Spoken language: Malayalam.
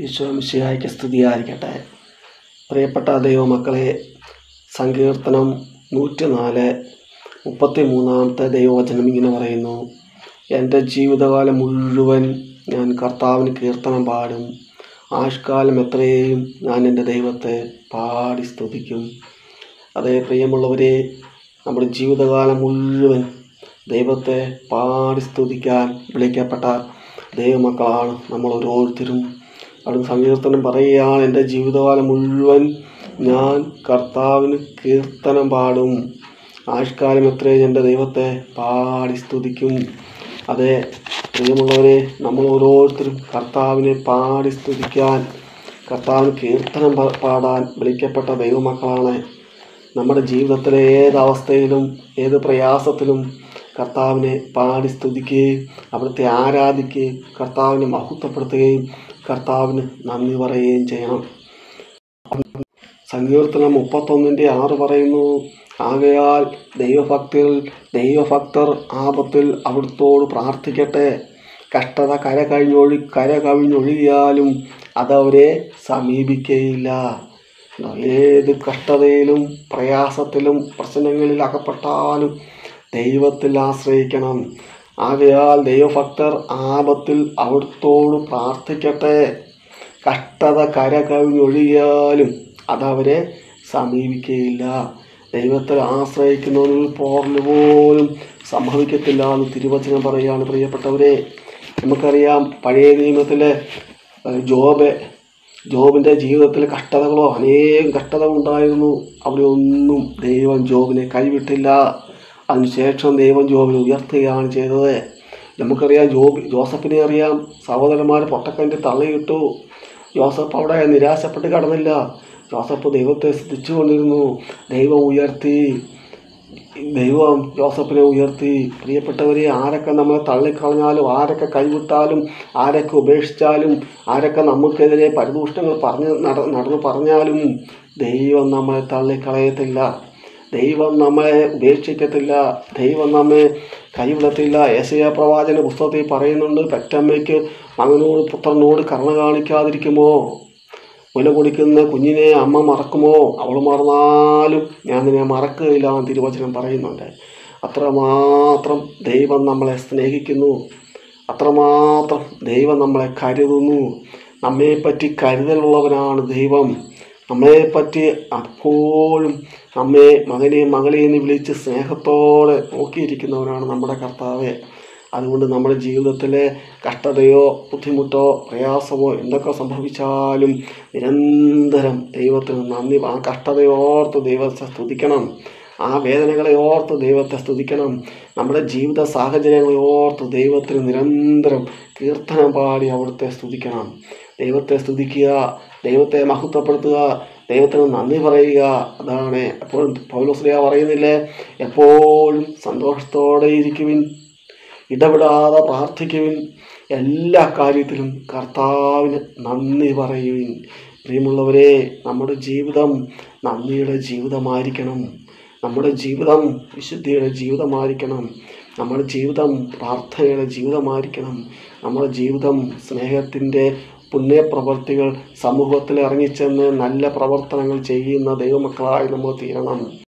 ഈശോമിശിഹായ്ക്ക് സ്തുതിയായിരിക്കട്ടെ പ്രിയപ്പെട്ട ദൈവമക്കളെ സങ്കീർത്തനം നൂറ്റിനാല് മുപ്പത്തി മൂന്നാമത്തെ ദൈവവചനം ഇങ്ങനെ പറയുന്നു എൻ്റെ ജീവിതകാലം മുഴുവൻ ഞാൻ കർത്താവിന് കീർത്തനം പാടും ആഷ്കാലം എത്രയും ഞാൻ എൻ്റെ ദൈവത്തെ പാടി സ്തുതിക്കും അതേ പ്രിയമുള്ളവരെ നമ്മുടെ ജീവിതകാലം മുഴുവൻ ദൈവത്തെ പാടി സ്തുതിക്കാൻ വിളിക്കപ്പെട്ട ദൈവമക്കളാണ് നമ്മൾ ഓരോരുത്തരും അവിടെ സങ്കീർത്തനം പറയുകയാണ് എൻ്റെ ജീവിതകാലം മുഴുവൻ ഞാൻ കർത്താവിന് കീർത്തനം പാടും ആഷ്കാലം എത്രയും എൻ്റെ ദൈവത്തെ പാടി സ്തുതിക്കും അതെ പ്രിയമുള്ളവരെ നമ്മൾ ഓരോരുത്തരും കർത്താവിനെ പാടി സ്തുതിക്കാൻ കർത്താവിന് കീർത്തനം പ- പാടാൻ വിളിക്കപ്പെട്ട ദൈവമക്കളാണ് നമ്മുടെ ജീവിതത്തിലെ ഏത് അവസ്ഥയിലും ഏത് പ്രയാസത്തിലും കർത്താവിനെ പാടി സ്തുതിക്കുകയും അവിടുത്തെ ആരാധിക്കുകയും കർത്താവിനെ മഹത്വപ്പെടുത്തുകയും കർത്താവിന് നന്ദി പറയുകയും ചെയ്യണം സങ്കീർത്തനം മുപ്പത്തൊന്നിൻ്റെ ആറ് പറയുന്നു ആകയാൽ ദൈവഭക്തിൽ ദൈവഭക്തർ ആപത്തിൽ അവിടുത്തോട് പ്രാർത്ഥിക്കട്ടെ കഷ്ടത കര കഴിഞ്ഞൊഴി കര കവിഞ്ഞൊഴുകിയാലും അതവരെ സമീപിക്കുകയില്ല ഏത് കഷ്ടതയിലും പ്രയാസത്തിലും പ്രശ്നങ്ങളിൽ അകപ്പെട്ടാലും ദൈവത്തിൽ ആശ്രയിക്കണം ആകയാൽ ദൈവഭക്തർ ആപത്തിൽ അവിടുത്തോട് പ്രാർത്ഥിക്കട്ടെ കഷ്ടത കര കവിഞ്ഞൊഴിയാലും അതവരെ സമീപിക്കുകയില്ല ദൈവത്തിൽ ആശ്രയിക്കുന്നവരിൽ പോറല് പോലും സംഭവിക്കത്തില്ല എന്ന് തിരുവചനം പറയുകയാണ് പ്രിയപ്പെട്ടവരെ നമുക്കറിയാം പഴയ നിയമത്തിലെ ഏഹ്, ജോബ് ജോബിൻ്റെ ജീവിതത്തിൽ കഷ്ടതകളോ അനേകം കഷ്ടതകൾ ഉണ്ടായിരുന്നു അവിടെ ഒന്നും ദൈവം ജോബിനെ കൈവിട്ടില്ല അതിനുശേഷം ദൈവം ജോബിനെ ഉയർത്തുകയാണ് ചെയ്തത് നമുക്കറിയാം ജോബ് ജോസഫിനെ അറിയാം സഹോദരന്മാർ പൊട്ടക്കൻ്റെ തള്ളിയിട്ടു ജോസഫ് അവിടെ നിരാശപ്പെട്ട് കടന്നില്ല ജോസഫ് ദൈവത്തെ സ്തുതിച്ചുകൊണ്ടിരുന്നു ദൈവം ഉയർത്തി ദൈവം ജോസഫിനെ ഉയർത്തി പ്രിയപ്പെട്ടവരെ ആരൊക്കെ നമ്മളെ തള്ളിക്കളഞ്ഞാലും ആരൊക്കെ കൈവിട്ടാലും ആരൊക്കെ ഉപേക്ഷിച്ചാലും ആരൊക്കെ നമുക്കെതിരെ പരിദൂഷണങ്ങൾ പറഞ്ഞ് നട നടന്ന് പറഞ്ഞാലും ദൈവം നമ്മളെ തള്ളിക്കളയത്തില്ല ദൈവം നമ്മളെ ഉപേക്ഷിക്കത്തില്ല ദൈവം നമ്മെ കൈവിടത്തില്ല ഏശയ പ്രവാചന പുസ്തകത്തിൽ പറയുന്നുണ്ട് പെറ്റമ്മയ്ക്ക് മകനോട് പുത്രനോട് കരുണ കാണിക്കാതിരിക്കുമോ മുല കുടിക്കുന്ന കുഞ്ഞിനെ അമ്മ മറക്കുമോ അവൾ മറന്നാലും ഞാൻ നിന്നെ മറക്കുകയില്ല എന്ന് തിരുവചനം പറയുന്നുണ്ട് അത്രമാത്രം ദൈവം നമ്മളെ സ്നേഹിക്കുന്നു അത്രമാത്രം ദൈവം നമ്മളെ കരുതുന്നു നമ്മെപ്പറ്റി കരുതലുള്ളവനാണ് ദൈവം നമ്മെപ്പറ്റി അപ്പോഴും നമ്മെ മകനെ മകളെ എന്ന് വിളിച്ച് സ്നേഹത്തോടെ നോക്കിയിരിക്കുന്നവനാണ് നമ്മുടെ കർത്താവ് അതുകൊണ്ട് നമ്മുടെ ജീവിതത്തിലെ കഷ്ടതയോ ബുദ്ധിമുട്ടോ പ്രയാസമോ എന്തൊക്കെ സംഭവിച്ചാലും നിരന്തരം ദൈവത്തിന് നന്ദി ആ കഷ്ടതയോർത്ത് ദൈവത്തെ സ്തുതിക്കണം ആ വേദനകളെ ഓർത്ത് ദൈവത്തെ സ്തുതിക്കണം നമ്മുടെ ജീവിത സാഹചര്യങ്ങളെ ഓർത്ത് ദൈവത്തിന് നിരന്തരം കീർത്തനം പാടി അവിടുത്തെ സ്തുതിക്കണം ദൈവത്തെ സ്തുതിക്കുക ദൈവത്തെ മഹത്വപ്പെടുത്തുക ദൈവത്തിന് നന്ദി പറയുക അതാണ് എപ്പോഴും പൗലോസ്ലിയ പറയുന്നില്ലേ എപ്പോഴും സന്തോഷത്തോടെ ഇരിക്കുവിൻ ഇടപെടാതെ പ്രാർത്ഥിക്കുവിൻ എല്ലാ കാര്യത്തിലും കർത്താവിന് നന്ദി പറയുവിൻ പ്രിയമുള്ളവരെ നമ്മുടെ ജീവിതം നന്ദിയുടെ ജീവിതമായിരിക്കണം നമ്മുടെ ജീവിതം വിശുദ്ധിയുടെ ജീവിതമായിരിക്കണം നമ്മുടെ ജീവിതം പ്രാർത്ഥനയുടെ ജീവിതമായിരിക്കണം നമ്മുടെ ജീവിതം സ്നേഹത്തിൻ്റെ പുണ്യപ്രവർത്തികൾ സമൂഹത്തിൽ ഇറങ്ങിച്ചെന്ന് നല്ല പ്രവർത്തനങ്ങൾ ചെയ്യുന്ന ദൈവമക്കളായി നമ്മൾ തീരണം